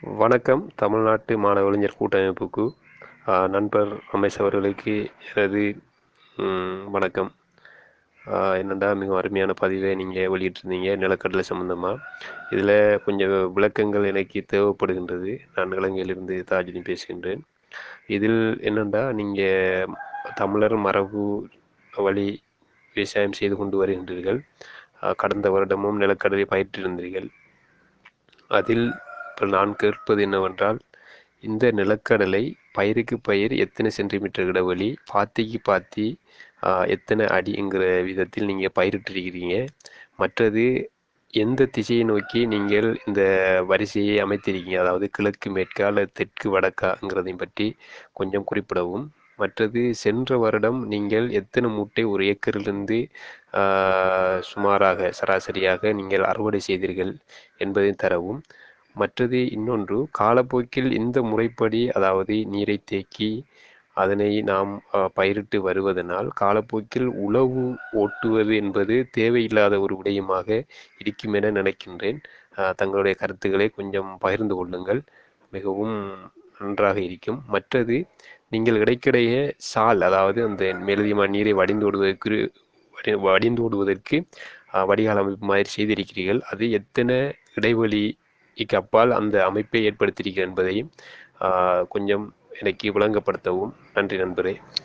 வணக்கம் தமிழ்நாட்டு மாணவ இளைஞர் கூட்டமைப்புக்கு ஆ, நண்பர் ரமேஷ் அவர்களுக்கு எனது ம், வணக்கம் ஆ, என்னடா மிகவும் அருமையான பதிவை நீங்கள் வெளியிட்டிருந்தீங்க நிலக்கடலை சம்மந்தமாக இதில் கொஞ்சம் விளக்கங்கள் எனக்கு தேவைப்படுகின்றது நான் இலங்கையிலிருந்து தாஜினி பேசுகின்றேன் இதில் என்னென்னா நீங்கள் தமிழர் மரபு வழி விவசாயம் செய்து கொண்டு வருகின்றீர்கள் ஆ, கடந்த வருடமும் நிலக்கடலை பயிற்றிருந்தீர்கள் அதில் இப்போ நான் கேட்பது என்னவென்றால் இந்த நிலக்கடலை பயிருக்கு பயிர் எத்தனை சென்டிமீட்டர் இடைவெளி பாத்திக்கு பாத்தி ஆஹ், எத்தனை அடிங்கிற விதத்தில் நீங்கள் பயிரிட்டிருக்கிறீங்க மற்றது எந்த திசையை நோக்கி நீங்கள் இந்த வரிசையை அமைத்திருக்கீங்க அதாவது கிழக்கு மேற்கா அல்லது தெற்கு வடக்காங்கிறதையும் பற்றி கொஞ்சம் குறிப்பிடவும் மற்றது சென்ற வருடம் நீங்கள் எத்தனை மூட்டை ஒரு ஏக்கரிலிருந்து ஆஹ், சுமாராக சராசரியாக நீங்கள் அறுவடை செய்தீர்கள் என்பதை தரவும் மற்றது இன்னொன்று காலப்போக்கில் இந்த முறைப்படி அதாவது நீரை தேக்கி அதனை நாம் அஹ், பயிரிட்டு வருவதனால் காலப்போக்கில் உழவு ஓட்டுவது என்பது தேவையில்லாத ஒரு விடயமாக இருக்கும் என நினைக்கின்றேன் அஹ், தங்களுடைய கருத்துக்களை கொஞ்சம் பகிர்ந்து கொள்ளுங்கள் மிகவும் நன்றாக இருக்கும் மற்றது நீங்கள் இடைக்கிடையே சால் அதாவது அந்த மேலதிகமான நீரை வடிந்து விடுவதற்கு வடி- வடிந்து விடுவதற்கு அஹ், வடிகால் அமைப்பு மாதிரி செய்திருக்கிறீர்கள் அது எத்தனை இடைவெளிக்கு அப்பால் அந்த அமைப்பை ஏற்படுத்தியிருக்கிறது என்பதையும் ஆஹ், கொஞ்சம் எனக்கு விளங்கப்படுத்தவும் நன்றி நண்பரே